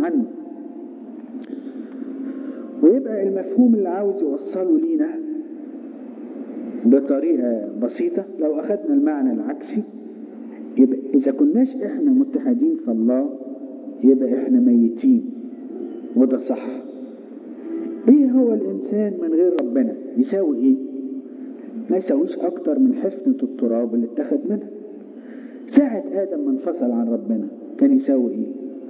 عنه ويبقى المفهوم اللي عاوز يوصله لينا بطريقة بسيطة لو أخذنا المعنى العكسي يبقى إذا كناش إحنا متحدين في الله يبقى إحنا ميتين وده صح إيه هو الإنسان من غير ربنا يساوي إيه ما يساويش أكتر من حفنة التراب اللي اتخذ منها ساعة آدم ما انفصل عن ربنا كان يساوي إيه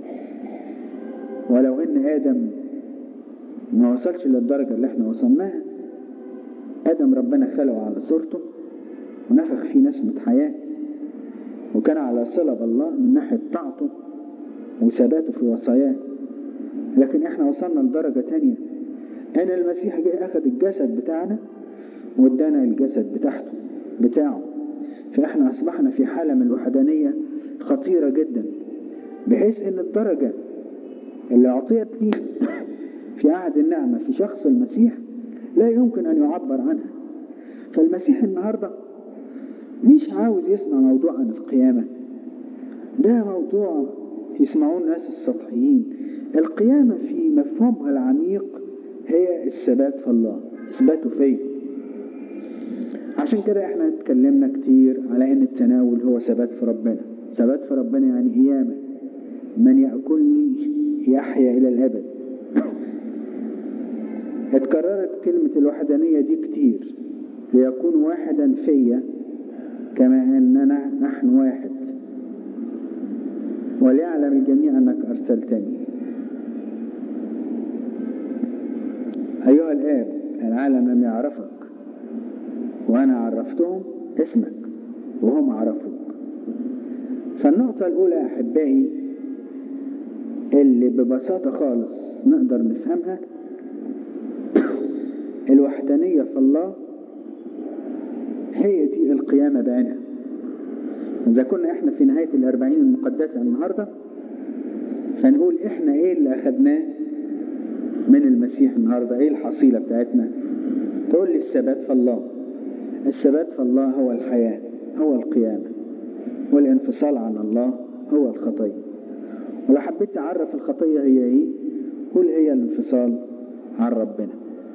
ولو إن آدم ما وصلش للدرجة اللي احنا وصلناها آدم ربنا خلقه على صورته ونفخ فيه نسمة حياة وكان على صلة بالله من ناحية طاعته وثباته في وصاياه لكن احنا وصلنا لدرجة تانية أن المسيح جه أخذ الجسد بتاعنا وادانا الجسد بتاعته بتاعه فاحنا أصبحنا في حالة من الوحدانية خطيرة جدا بحيث أن الدرجة اللي أعطيت لي في عهد النعمة في شخص المسيح لا يمكن أن يعبر عنها فالمسيح النهاردة مش عاوز يسمع موضوع عن القيامة ده موضوع يسمعون الناس السطحيين القيامة في مفهومها العميق هي الثبات في الله اثباته فيه عشان كده احنا اتكلمنا كتير على ان التناول هو ثبات في ربنا ثبات في ربنا يعني قيامة من يأكلني يحيا إلى الأبد اتكررت كلمة الوحدانية دي كتير ليكون واحدا فيا كما أننا نحن واحد وليعلم الجميع أنك أرسلتني أيها الآب العالم لم يعرفك وأنا عرفتهم اسمك وهم عرفوك فالنقطة الأولى يا أحبائي اللي ببساطة خالص نقدر نفهمها الوحدانية في الله هي دي القيامة بعينها إذا كنا إحنا في نهاية الأربعين المقدسة النهاردة فنقول إحنا إيه اللي أخدناه من المسيح النهاردة إيه الحصيلة بتاعتنا تقول لي الثبات في الله الثبات في الله هو الحياة هو القيامة والانفصال عن الله هو الخطية ولو حبيت تعرف الخطية هي إيه قول هي الانفصال عن ربنا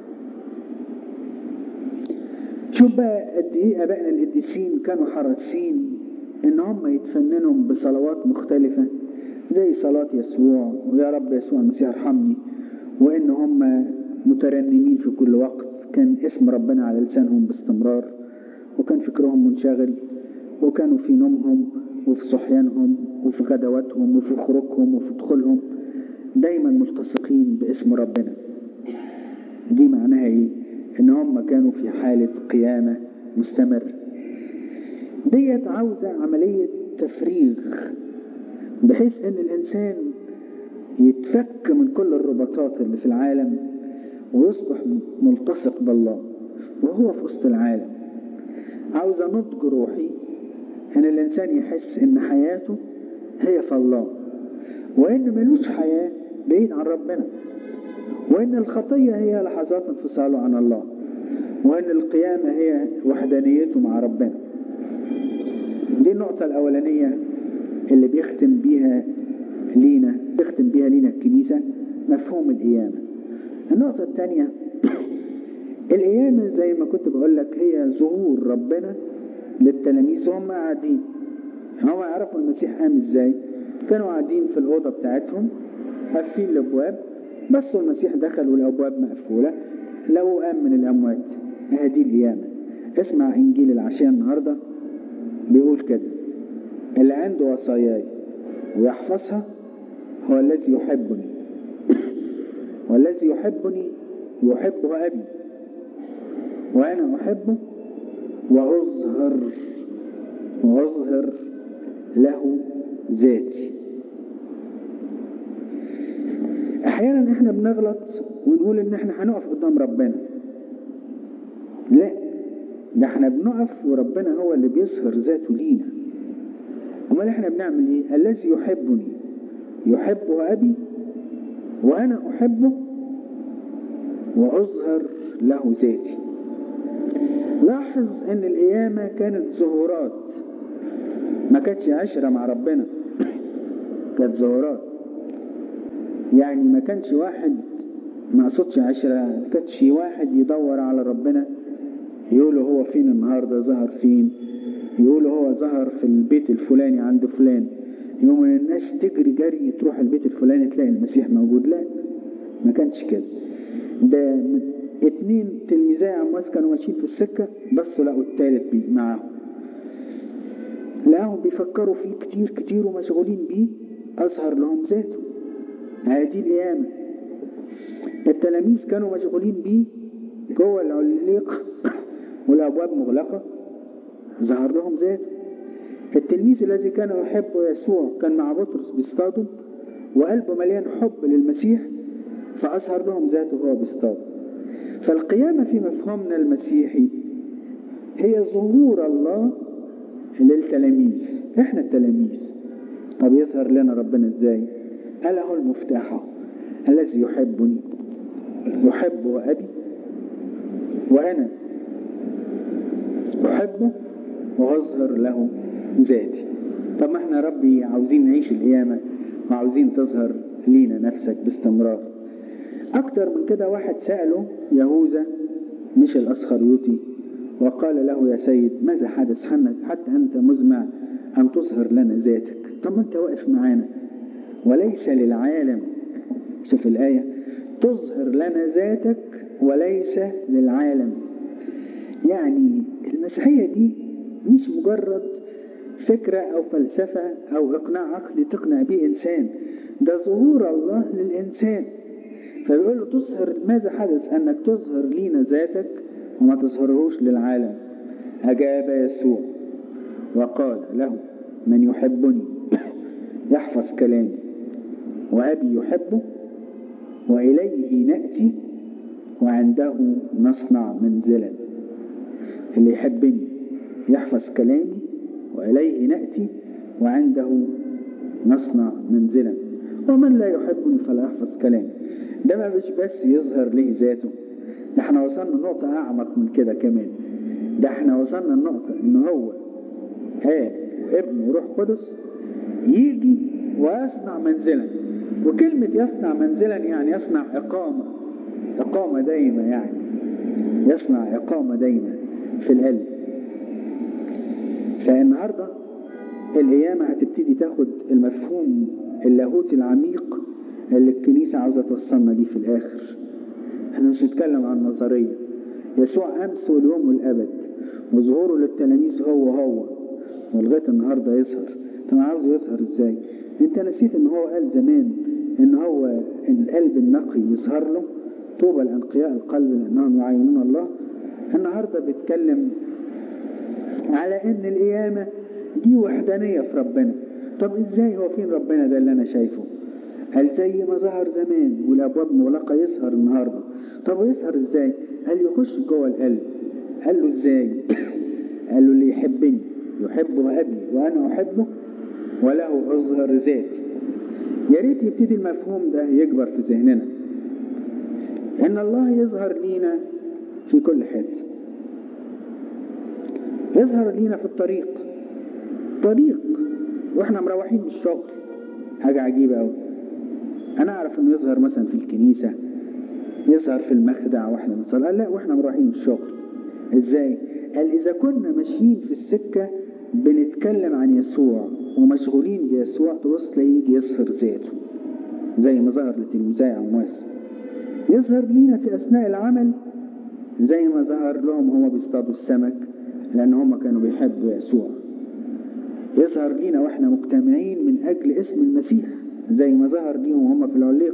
شوف بقى قد ايه ابائنا القديسين كانوا حريصين ان هم يتفننوا بصلوات مختلفة زي صلاة يسوع ويا رب يسوع المسيح ارحمني وان هم مترنمين في كل وقت كان اسم ربنا على لسانهم باستمرار وكان فكرهم منشغل وكانوا في نومهم وفي صحيانهم وفي غدواتهم وفي خروجهم وفي دخولهم دايما ملتصقين باسم ربنا دي معناها ايه ان هم كانوا في حالة قيامة مستمر ديت عاوزة عملية تفريغ بحيث ان الانسان يتفك من كل الرباطات اللي في العالم ويصبح ملتصق بالله وهو في وسط العالم عاوزة نضج روحي ان الانسان يحس ان حياته هي في الله وان ملوش حياة بعيد عن ربنا وان الخطية هي لحظات انفصاله عن الله وان القيامة هي وحدانيته مع ربنا دي النقطة الاولانية اللي بيختم بيها لينا بيختم بيها لينا الكنيسة مفهوم القيامة النقطة الثانية القيامة زي ما كنت بقول لك هي ظهور ربنا للتلاميذ وهم قاعدين هم يعرفوا المسيح قام ازاي كانوا قاعدين في الأوضة بتاعتهم قافلين الأبواب بس المسيح دخل والأبواب مقفولة لو قام من الأموات هذه القيامة اسمع إنجيل العشاء النهاردة بيقول كده اللي عنده وصاياي ويحفظها هو الذي يحبني والذي يحبني يحبه أبي وأنا أحبه وأظهر وأظهر له ذاتي أحيانا إحنا بنغلط ونقول إن إحنا هنقف قدام ربنا لا ده إحنا بنقف وربنا هو اللي بيظهر ذاته لينا أمال إحنا بنعمل إيه؟ الذي يحبني يحبه أبي وأنا أحبه وأظهر له ذاتي لاحظ ان القيامة كانت ظهورات ما كانتش عشرة مع ربنا كانت ظهورات يعني ما كانش واحد ما اقصدش عشرة ما كانش واحد يدور على ربنا يقولوا هو فين النهارده ظهر فين يقولوا هو ظهر في البيت الفلاني عند فلان يوم الناس تجري جري تروح البيت الفلاني تلاقي المسيح موجود لا ما كانش كده ده اتنين تلميذي عمواس كانوا ماشيين في السكة بصوا لقوا التالت بيه معاهم لقاهم بيفكروا فيه كتير كتير ومشغولين بيه أظهر لهم ذاته هذه القيامة التلاميذ كانوا مشغولين بيه جوه العليق والأبواب مغلقة ظهر لهم ذاته التلميذ الذي كان يحب يسوع كان مع بطرس بيصطادوا وقلبه مليان حب للمسيح فأظهر لهم ذاته وهو بيصطاد فالقيامة في مفهومنا المسيحي هي ظهور الله للتلاميذ احنا التلاميذ طب يظهر لنا ربنا ازاي قال هو المفتاح الذي يحبني يحبه أبي وأنا أحبه وأظهر له ذاتي طب ما احنا ربي عاوزين نعيش القيامة وعاوزين تظهر لينا نفسك باستمرار أكتر من كده واحد سأله يهوذا مش الأسخريوطي وقال له يا سيد ماذا حدث حتى أنت مزمع أن تظهر لنا ذاتك طب ما أنت واقف معانا وليس للعالم شوف الآية تظهر لنا ذاتك وليس للعالم يعني المسيحية دي مش مجرد فكرة أو فلسفة أو إقناع عقلي تقنع به إنسان ده ظهور الله للإنسان فبيقول له تظهر ماذا حدث أنك تظهر لينا ذاتك وما تظهرهوش للعالم أجاب يسوع وقال له من يحبني يحفظ كلامي وأبي يحبه وإليه نأتي وعنده نصنع منزلا اللي يحبني يحفظ كلامي وإليه نأتي وعنده نصنع منزلا ومن لا يحبني فلا يحفظ كلامي ده ما مش بس يظهر له ذاته ده احنا وصلنا لنقطة أعمق من كده كمان ده احنا وصلنا لنقطة إن هو ها ابن وروح قدس يجي ويصنع منزلا وكلمة يصنع منزلا يعني يصنع إقامة إقامة دايمة يعني يصنع إقامة دايمة في القلب فالنهاردة القيامة هتبتدي تاخد المفهوم اللاهوتي العميق اللي الكنيسة عاوزة توصلنا ليه في الآخر احنا مش بنتكلم عن نظرية يسوع أمس واليوم والأبد وظهوره للتلاميذ هو هو ولغاية النهاردة يظهر طب عاوز يظهر ازاي انت نسيت ان هو قال زمان ان هو القلب النقي يظهر له طوبى لانقياء القلب لانهم يعينون الله النهارده بيتكلم على ان القيامه دي وحدانيه في ربنا طب ازاي هو فين ربنا ده اللي انا شايفه قال زي ما ظهر زمان والابواب مغلقه يظهر النهارده طب يظهر ازاي قال يخش جوه القلب قال له ازاي قال له اللي يحبني يحبه ابي وانا احبه وله اظهر ذاتي يا ريت يبتدي المفهوم ده يكبر في ذهننا ان الله يظهر لينا في كل حته يظهر لينا في الطريق طريق واحنا مروحين من الشغل حاجه عجيبه قوي انا اعرف انه يظهر مثلا في الكنيسه يظهر في المخدع واحنا بنصلي لا واحنا مروحين من الشغل ازاي قال اذا كنا ماشيين في السكه بنتكلم عن يسوع ومشغولين بيسوع تبص تلاقيه يجي يظهر ذاته زي ما ظهر لتلميذي عمواس يظهر لينا في اثناء العمل زي ما ظهر لهم هما بيصطادوا السمك لان هما كانوا بيحبوا يسوع يظهر لينا واحنا مجتمعين من اجل اسم المسيح زي ما ظهر ليهم هما في العليق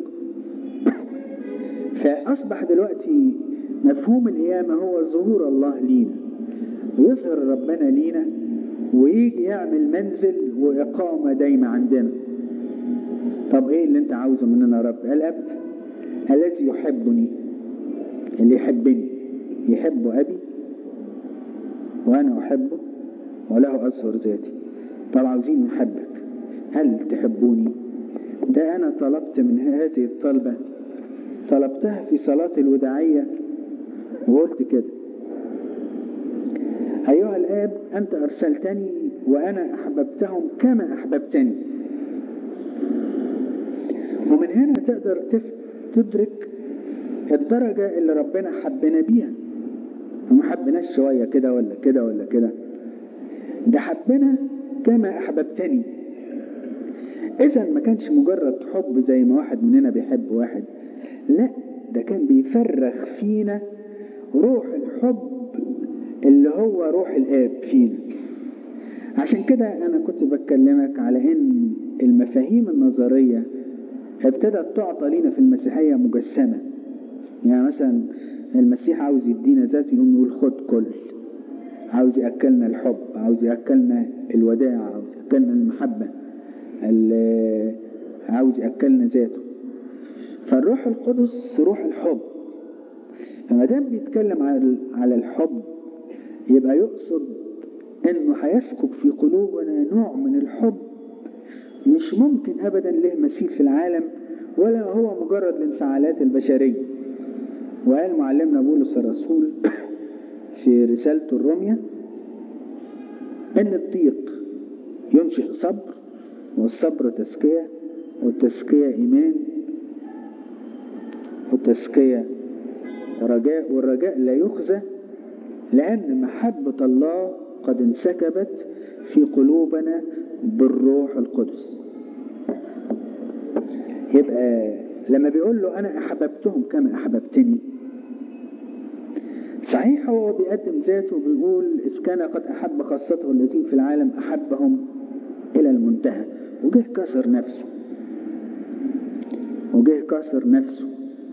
فاصبح دلوقتي مفهوم القيامه هو ظهور الله لينا ويظهر ربنا لينا ويجي يعمل منزل وإقامة دايمة عندنا طب إيه اللي أنت عاوزه مننا يا رب الأب الذي يحبني اللي يحبني يحب أبي وأنا أحبه وله أظهر ذاتي طب عاوزين نحبك هل تحبوني ده أنا طلبت من هذه الطلبة طلبتها في صلاة الوداعية وقلت كده أيها الآب أنت أرسلتني وأنا أحببتهم كما أحببتني ومن هنا تقدر تدرك الدرجة اللي ربنا حبنا بيها وما حبناش شوية كده ولا كده ولا كده ده حبنا كما أحببتني إذا ما كانش مجرد حب زي ما واحد مننا بيحب واحد لا ده كان بيفرغ فينا روح الحب اللي هو روح الآب فينا عشان كده أنا كنت بكلمك على إن المفاهيم النظرية ابتدت تعطى لينا في المسيحية مجسمة يعني مثلا المسيح عاوز يدينا ذات يقوم يقول خد كل عاوز يأكلنا الحب عاوز يأكلنا الوداع عاوز يأكلنا المحبة عاوز يأكلنا ذاته فالروح القدس روح الحب فما دام بيتكلم على الحب يبقى يقصد انه هيسكب في قلوبنا نوع من الحب مش ممكن ابدا له مثيل في العالم ولا هو مجرد الانفعالات البشريه وقال معلمنا بولس الرسول في رسالته الرمية ان الضيق ينشئ صبر والصبر تزكية والتزكية إيمان والتزكية رجاء والرجاء لا يخزى لأن محبة الله قد انسكبت في قلوبنا بالروح القدس يبقى لما بيقول له أنا أحببتهم كما أحببتني صحيح هو بيقدم ذاته بيقول إذ كان قد أحب خاصته الذين في العالم أحبهم إلى المنتهى وجه كسر نفسه وجه كسر نفسه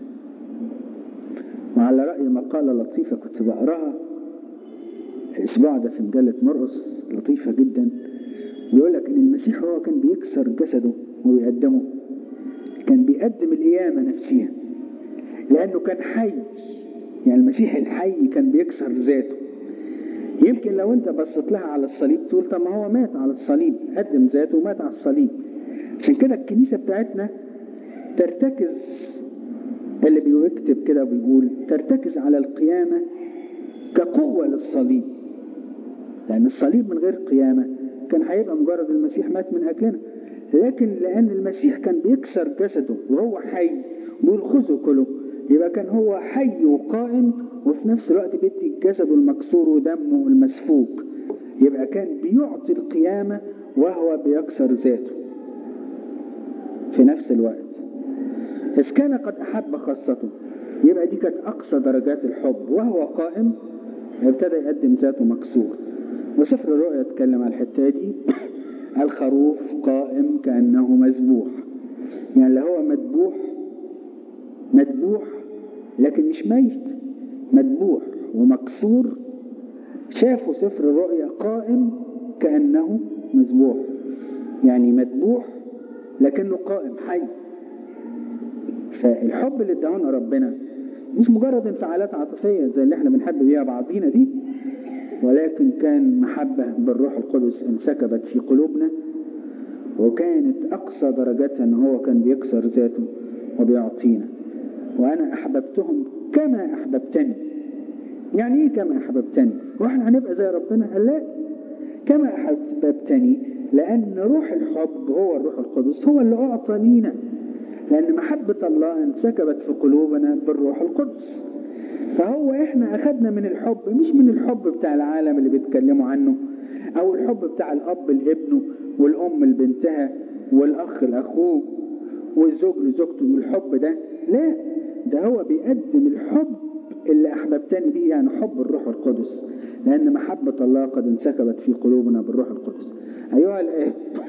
وعلى رأي مقالة لطيفة كنت بقراها الأسبوع ده في مجلة مرقس لطيفة جدا بيقول لك إن المسيح هو كان بيكسر جسده وبيقدمه كان بيقدم القيامة نفسها لأنه كان حي يعني المسيح الحي كان بيكسر ذاته يمكن لو انت بصيت لها على الصليب تقول طب ما هو مات على الصليب قدم ذاته ومات على الصليب عشان كده الكنيسة بتاعتنا ترتكز اللي بيكتب كده بيقول ترتكز على القيامة كقوة للصليب لأن الصليب من غير قيامة كان هيبقى مجرد المسيح مات من أجلنا لكن لأن المسيح كان بيكسر جسده وهو حي بيقول خذوا كله يبقى كان هو حي وقائم وفي نفس الوقت بيدي جسده المكسور ودمه المسفوك يبقى كان بيعطي القيامة وهو بيكسر ذاته في نفس الوقت إذ كان قد أحب خاصته يبقى دي كانت أقصى درجات الحب وهو قائم ابتدى يقدم ذاته مكسور وسفر الرؤيا اتكلم على الحتة دي الخروف قائم كأنه مذبوح يعني اللي هو مذبوح مذبوح لكن مش ميت مذبوح ومكسور شافوا سفر الرؤيا قائم كأنه مذبوح يعني مذبوح لكنه قائم حي فالحب اللي ادعونا ربنا مش مجرد انفعالات عاطفية زي اللي احنا بنحب بيها بعضينا دي ولكن كان محبة بالروح القدس انسكبت في قلوبنا وكانت أقصى درجاتها أن هو كان بيكسر ذاته وبيعطينا وأنا أحببتهم كما أحببتني يعني إيه كما أحببتني وإحنا هنبقى زي ربنا قال لا كما أحببتني لأن روح الحب هو الروح القدس هو اللي أعطى لينا لأن محبة الله انسكبت في قلوبنا بالروح القدس فهو احنا اخدنا من الحب مش من الحب بتاع العالم اللي بيتكلموا عنه او الحب بتاع الاب لابنه والام لبنتها والاخ لاخوه والزوج لزوجته والحب ده لا ده هو بيقدم الحب اللي احببتني به يعني حب الروح القدس لان محبة الله قد انسكبت في قلوبنا بالروح القدس ايها الايه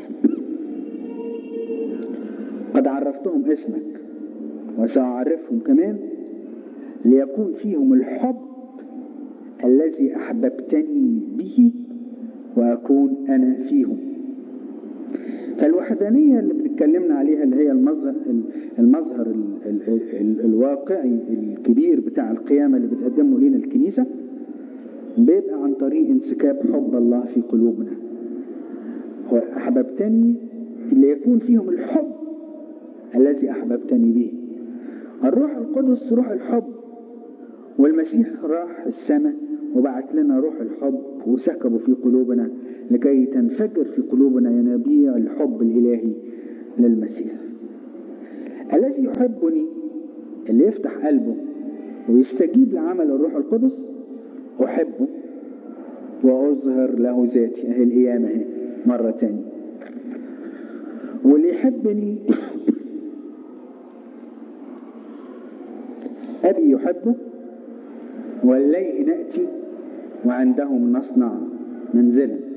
قد عرفتهم اسمك وسأعرفهم كمان ليكون فيهم الحب الذي أحببتني به وأكون أنا فيهم فالوحدانية اللي بنتكلمنا عليها اللي هي المظهر المظهر ال ال ال الواقعي الكبير بتاع القيامة اللي بتقدمه لنا الكنيسة بيبقى عن طريق انسكاب حب الله في قلوبنا وأحببتني ليكون فيهم الحب الذي أحببتني به الروح القدس روح الحب والمسيح راح السماء وبعت لنا روح الحب وسكبه في قلوبنا لكي تنفجر في قلوبنا ينابيع الحب الإلهي للمسيح الذي يحبني اللي يفتح قلبه ويستجيب لعمل الروح القدس أحبه وأظهر له ذاتي أهي القيامة أهي مرة تانية واللي يحبني أبي يحبه والليل نأتي وعندهم نصنع منزلا